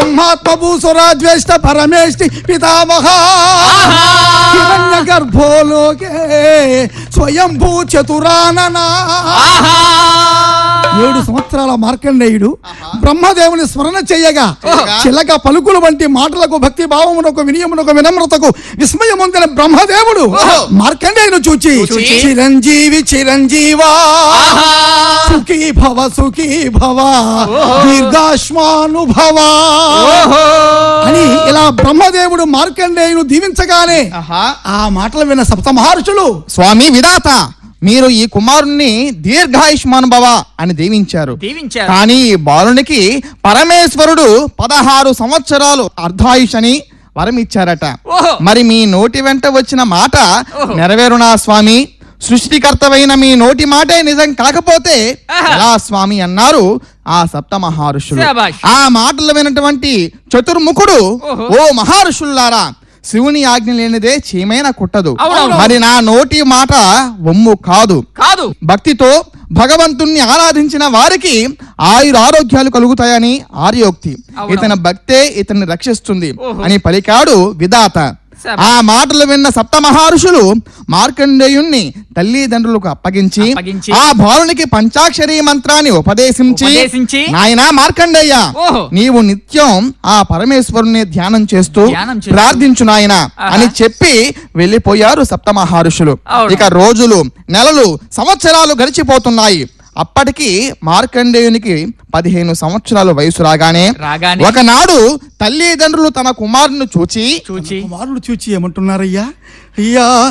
బ్రహ్మాత్మభూసురాజ్యేష్ట పరమేష్టి పితామహ హిరణ్య గర్భోలోకే స్వయంభూ చతురాననా ఏడు సంవత్సరాల మార్కండేయుడు బ్రహ్మదేవుని స్మరణ చేయగా చిలక పలుకులు వంటి మాటలకు భక్తి భావమునకు వినియమునకు వినమ్రతకు విస్మయముందిన బ్రహ్మదేవుడు మార్కండేయును చూచి చూచి, చిరంజీవి చిరంజీవా సుఖీ భవ సుఖీ భవ దీర్ఘాశ్మానుభవ అని ఇలా బ్రహ్మదేవుడు మార్కండేయును దీవించగానే ఆహా ఆ మాటలు విన్న సప్త మహర్షులు స్వామి విధాత మీరు ఈ కుమారుణ్ణి దీర్ఘాయుష్మాన్ భవ అని దీవించారు దీవించారు. కానీ ఈ బాలునికి పరమేశ్వరుడు పదహారు సంవత్సరాలు అర్ధాయుష్ అని వరం ఇచ్చారట ఓహో. మరి మీ నోటి వెంట వచ్చిన మాట నెరవేరునా స్వామి సృష్టికర్తవైన మీ నోటి మాటే నిజం కాకపోతే ఆహా. ఎలా స్వామి అన్నారు ఆ సప్త మహర్షులు శాబాష్. ఆ మాటలు వినటువంటి చతుర్ముఖుడు ఓహో. ఓ మహర్షుల్లారా శివుని ఆజ్ఞ లేనిదే చీమైన కుట్టదు అవునవును. మరి నా నోటి మాట ఒమ్ము కాదు కాదు భక్తితో భగవంతుణ్ణి ఆరాధించిన వారికి ఆయుర ఆరోగ్యాలు కలుగుతాయని ఆర్యోక్తి అవును. ఇతని భక్తే ఇతన్ని రక్షిస్తుంది ఓహో. అని పలికాడు విధాత సరే. ఆ మాటలు విన్న సప్త మహర్షులు మార్కండేయుణ్ణి తల్లిదండ్రులకు అప్పగించి అప్పగించి, ఆ బాలునికి పంచాక్షరీ మంత్రాన్ని ఉపదేశించి ఉపదేశించి, నాయనా మార్కండేయ ఓహో. నీవు నిత్యం ఆ పరమేశ్వరుని ధ్యానం చేస్తూ ధ్యానం చేస్తూ, ప్రార్థించు నాయన ఆహా. అని చెప్పి వెళ్ళిపోయారు సప్త మహర్షులు అవును. ఇక రోజులు నెలలు సంవత్సరాలు గడిచిపోతున్నాయి అప్పటికి మార్కండేయునికి పదిహేను సంవత్సరాల వయసు రాగానే రాగానే ఒకనాడు తల్లిదండ్రులు తన కుమారుని చూచి చూచి కుమారుడు చూచి ఏమంటున్నారయ్యా అయ్యా